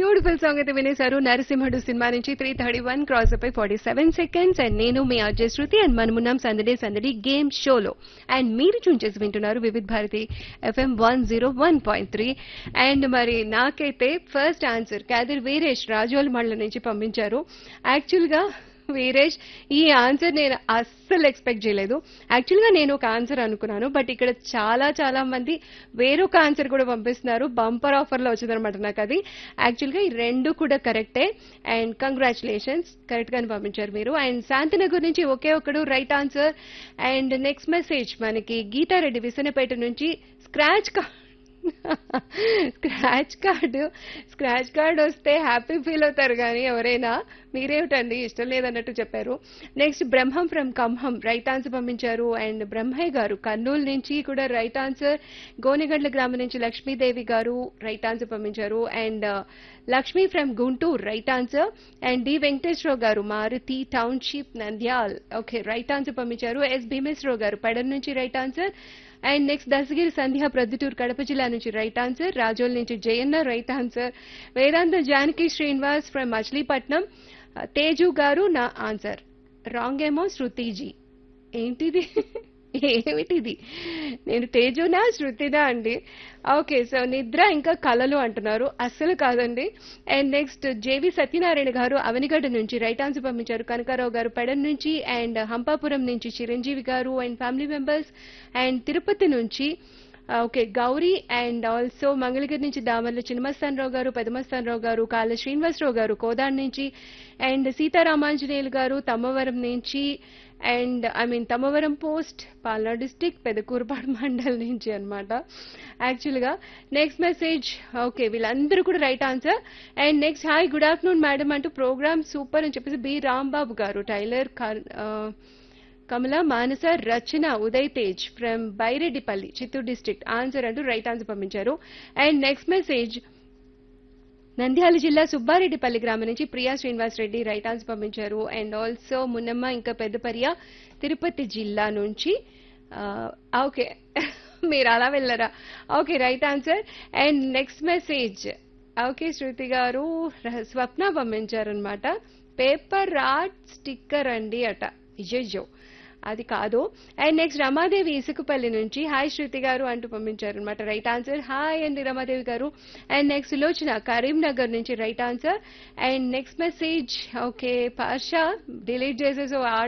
beautiful song అయితే వినేశారు Narasimhudu cinema నుంచి three thirty one cross అయిపోయి ఫార్టీ సెవెన్ సెకండ్స్ అండ్ నేను మీ అజయ్ శృతి అండ్ మనమున్నాం సందడి సందడి గేమ్ షోలో అండ్ మీరు చూన్ చేసి వింటున్నారు Vividh Bharati FM one zero one point three and మరి నాకైతే ఫస్ట్ ఆన్సర్ కాదిర్ వీరేష్ రాజోల్ మండల నుంచి పంపించారు యాక్చువల్గా వీరేష్ ఈ ఆన్సర్ నేను అస్సలు ఎక్స్పెక్ట్ చేయలేదు యాక్చువల్గా నేను ఒక ఆన్సర్ అనుకున్నాను బట్ ఇక్కడ చాలా చాలా మంది వేరొక ఆన్సర్ కూడా పంపిస్తున్నారు బంపర్ ఆఫర్లో వచ్చిందనమాట నాకు అది యాక్చువల్గా ఈ రెండు కూడా కరెక్టే అండ్ కంగ్రాచులేషన్స్ కరెక్ట్గానే పంపించారు మీరు అండ్ శాంతినగర్ నుంచి ఒకే ఒకడు right answer and next message మనకి గీతారెడ్డి విసనపేట నుంచి స్క్రాచ్ కా స్క్రాచ్ కార్డు స్క్రాచ్ కార్డు వస్తే హ్యాపీ ఫీల్ అవుతారు కానీ ఎవరైనా మీరేమిటండి ఇష్టం లేదన్నట్టు చెప్పారు next Brahmam from Khammam right answer పంపించారు అండ్ బ్రహ్మయ్య గారు కర్నూలు నుంచి కూడా రైట్ ఆన్సర్ గోనెగండ్ల గ్రామం నుంచి లక్ష్మీదేవి గారు రైట్ ఆన్సర్ పంపించారు and Lakshmi from Guntur right answer and D Venkateswara Rao garu Maruti township Nandyal okay right answer పంపించారు ఎస్ భీమేశ్వరరావు గారు పెడన్ నుంచి right answer and next Dasagiri Sandhya Proddatur Kadapa జిల్లా నుంచి రైట్ ఆన్సర్ రాజోల్ నుంచి Jayanna right answer Vedanta Janaki Srinivas from Machilipatnam Teju garu నా ఆన్సర్ రాంగ్ ఏమో శృతిజీ ఏంటిది ఏమిటిది నేను తేజునా శృతినా అండి ఓకే సో నిద్ర ఇంకా కళలు అంటున్నారు అస్సలు కాదండి అండ్ నెక్స్ట్ జేవి సత్యనారాయణ గారు అవనిగడ్డ నుంచి రైట్ ఆన్సర్ పంపించారు కనకారావు గారు పెడన్ నుంచి అండ్ హంపాపురం నుంచి Chiranjeevi garu and family members and Tirupati నుంచి okay Gauri and also Mangalagiri నుంచి దామర్ల చిన్నమస్తానరావు గారు పెదమస్తానరావు గారు కాళ్ళ శ్రీనివాసరావు గారు కోదాడ్ నుంచి అండ్ సీతారామాంజనేయులు గారు తమ్మవరం నుంచి and I mean Tammavaram post Palna district Pedakurupadu mandal నుంచి అనమాట యాక్చువల్గా నెక్స్ట్ మెసేజ్ ఓకే వీళ్ళందరూ కూడా right answer and next hi good afternoon madam అంటూ ప్రోగ్రామ్ సూపర్ అని చెప్పేసి B Rambabu garu tailor Kamala Manasa Rachana Uday Tej from Byreddipalli Chittoor district answer అంటూ రైట్ ఆన్సర్ పంపించారు అండ్ నెక్స్ట్ మెసేజ్ నంద్యాల జిల్లా సుబ్బారెడ్డిపల్లి గ్రామం నుంచి ప్రియా శ్రీనివాస్ రెడ్డి రైట్ ఆన్సర్ పంపించారు అండ్ ఆల్సో మున్నమ్మ ఇంకా పెద్దపర్య తిరుపతి జిల్లా నుంచి ఓకే మీరు అలా వెళ్ళరా okay right answer and next message okay Shruti garu Swapna పంపించారనమాట పేపర్ ఆర్ట్ స్టిక్కర్ అండి అట ఇజో అది కాదు అండ్ నెక్స్ట్ రమాదేవి ఇసుకపల్లి నుంచి హాయ్ శృతి గారు అంటూ పంపించారు అనమాట రైట్ ఆన్సర్ హాయ్ అండి రమాదేవి గారు అండ్ నెక్స్ట్ సులోచన కరీంనగర్ నుంచి right answer and next message okay Pasha delete చేసేసి